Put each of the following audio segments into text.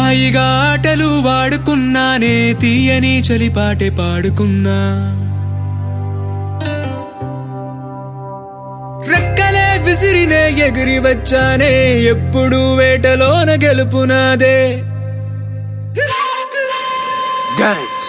హాయిగా ఆటలు వాడుకున్నానే తీయని చలిపాటే పాడుకున్నా రెక్కలే విసిరినే ఎగిరి వచ్చానే ఎప్పుడు వేటలోన గెలుపునాదే డాన్స్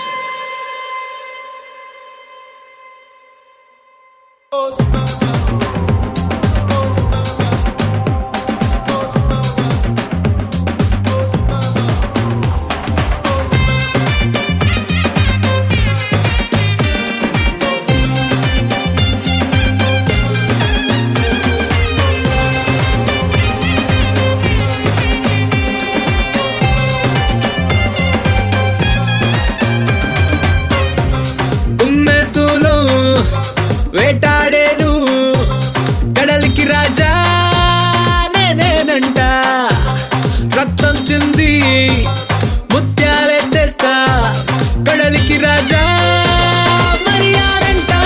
ఉమ్మేసులో వేటాడేను కడలికి రాజా నేనేనంట రక్తం చింది ముత్యాలెత్తేస్తా కడలికి రాజా మరియానంట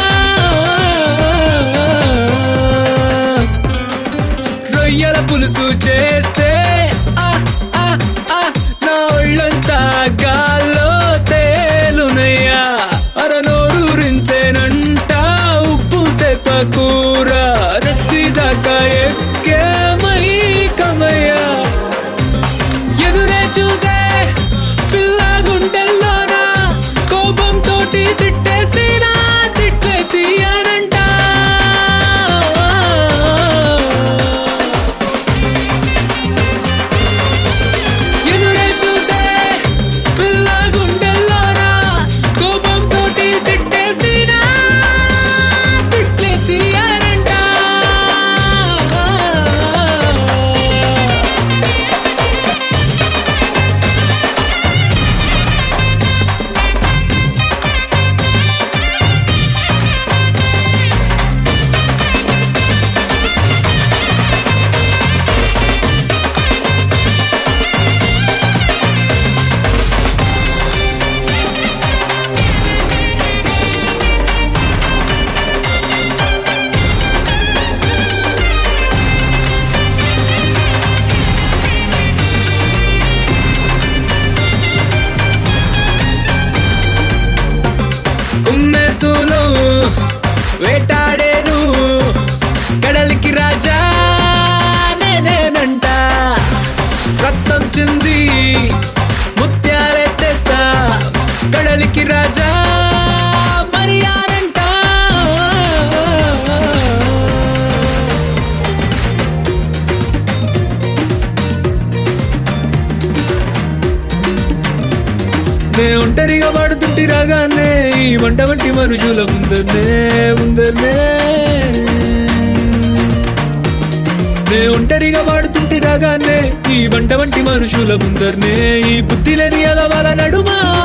రొయ్యల పులుసు చేస్తే ఆ, ఆ, ఆ, నా ఒళ్ళంతా గాల్లో తేలునయ్యా అరనోరూరించేనంట ఉప్పు సెప్ప కూర నెత్తి దాకా ఎక్కే మై కమయ్యా ఎదురే చూసే పిల్ల గుండెల్లోన కోపం తోటి తిట్టేసినా తిట్లే తీయనంట ఎదురే చూసే పిల్ల గుండెల్లోన కోపం తోటి తిట్టేసినా తిట్లే తీయనంట ఉమ్మేసులో వేటాడేను కడలికి రాజా నేనేనంట రక్తం చింది ముత్యాలెత్తేస్తా కడలికి రాజా మరియానంట నే ఒంటరిగా వాడుతుంటి రాగానే ఈ వంట వంటి మనుషుల ముందరనే ముందరనే నే ఒంటరిగా వాడుతుంటి రాగానే ఈ వంట వంటి మనుషుల ముందరనే ఈ బుద్ధి లేని అలవాల నడుమా